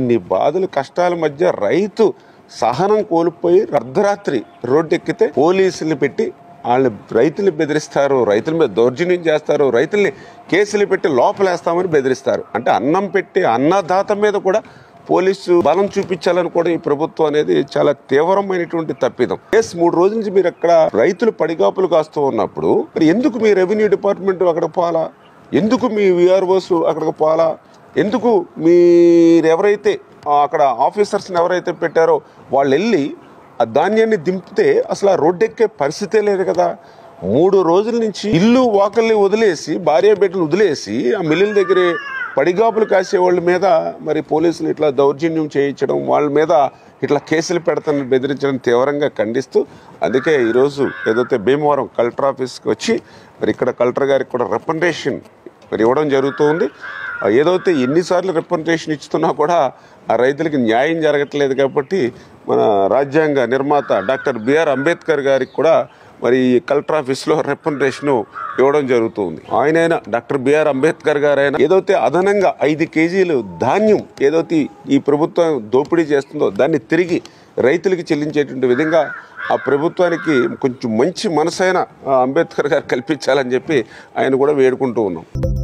ఇన్ని బాధలు కష్టాల మధ్య రైతు సహనం కోల్పోయి అర్ధరాత్రి రోడ్డెక్కితే పోలీసులు పెట్టి వాళ్ళని రైతుల్ని బెదిరిస్తారు రైతుల మీద దౌర్జన్యం చేస్తారు రైతుల్ని కేసులు పెట్టి లోపలేస్తామని బెదిరిస్తారు అంటే అన్నం పెట్టి అన్నదాత మీద కూడా పోలీసు బలం చూపించాలని కూడా ఈ ప్రభుత్వం అనేది చాలా తీవ్రమైనటువంటి తప్పిదం ఎస్ మూడు రోజుల నుంచి మీరు అక్కడ రైతులు పడిగాపులు కాస్తూ ఉన్నప్పుడు మరి ఎందుకు మీ రెవెన్యూ డిపార్ట్మెంట్ అక్కడ పోవాలా ఎందుకు మీ విఆర్ఓస్ అక్కడికి పోవాలా ఎందుకు మీరు ఎవరైతే ఆ, అక్కడ ఆఫీసర్స్ని ఎవరైతే పెట్టారో వాళ్ళు వెళ్ళి ఆ ధాన్యాన్ని దింపితే అసలు ఆ రోడ్డెక్కే పరిస్థితే లేదు కదా మూడు రోజుల నుంచి ఇల్లు వాకల్ని వదిలేసి భార్య బిడ్డలు వదిలేసి ఆ మిల్లుల దగ్గరే పడిగాపులు కాసే వాళ్ళ మీద మరి పోలీసులు ఇట్లా దౌర్జన్యం చేయించడం వాళ్ళ మీద ఇట్లా కేసులు పెడతానని బెదిరించడం తీవ్రంగా ఖండిస్తూ అందుకే ఈరోజు ఏదైతే భీమవరం కలెక్టర్ ఆఫీస్కి వచ్చి మరి ఇక్కడ కలెక్టర్ గారికి కూడా రిప్రజెంటేషన్ మరి ఇవ్వడం జరుగుతుంది ఆ ఏదైతే ఎన్నిసార్లు రిప్రజెంటేషన్ ఇస్తున్నా కూడా ఆ రైతులకి న్యాయం జరగట్లేదు కాబట్టి మన రాజ్యాంగ నిర్మాత డాక్టర్ బిఆర్ అంబేద్కర్ గారికి కూడా మరి ఈ కలెక్టర్ ఆఫీస్లో రిప్రజెంటేషన్ ఇవ్వడం జరుగుతుంది ఆయనైనా డాక్టర్ బిఆర్ అంబేద్కర్ గారైనా ఏదైతే అదనంగా ఐదు కేజీలు ధాన్యం ఏదైతే ఈ ప్రభుత్వం దోపిడీ చేస్తుందో దాన్ని తిరిగి రైతులకి చెల్లించేటువంటి విధంగా ఆ ప్రభుత్వానికి కొంచెం మంచి మనసైన ఆ అంబేద్కర్ గారు కల్పించాలని చెప్పి ఆయన కూడా వేడుకుంటూ ఉన్నాం